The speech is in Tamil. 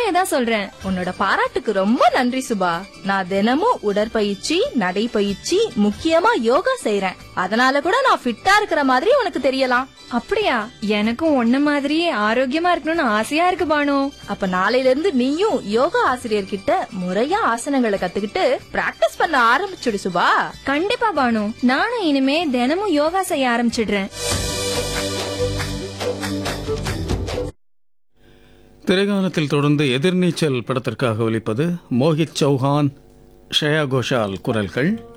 தான் சொல்றேன் உன்னோட பாராட்டுக்கு ரொம்ப நன்றி சுபா நான் தினமும் உடற்பயிற்சி நடைப்பயிற்சி முக்கியமா யோகா செய்றேன் அதனால கூட நான் ஃபிட்டா இருக்கிற மாதிரி உனக்கு தெரியலாம் அப்படியா எனக்கும் ஒன்ன மாதிரி ஆரோக்கியமா இருக்கணும்னு ஆசையா இருக்கு பானு அப்ப நாளையில இருந்து நீயும் யோகா ஆசிரியர் கிட்ட முறையா ஆசனங்களை கத்துக்கிட்டு பிராக்டிஸ் பண்ண ஆரம்பிச்சுடு சுபா கண்டிப்பா பானு நானும் இனிமே தினமும் யோகா செய்ய ஆரம்பிச்சிடுறேன் திரைகாலத்தில் தொடர்ந்து எதிர்நீச்சல் படத்திற்காக ஒலிப்பது மோஹித் சௌஹான் ஷயா கோஷால் குரல்கள்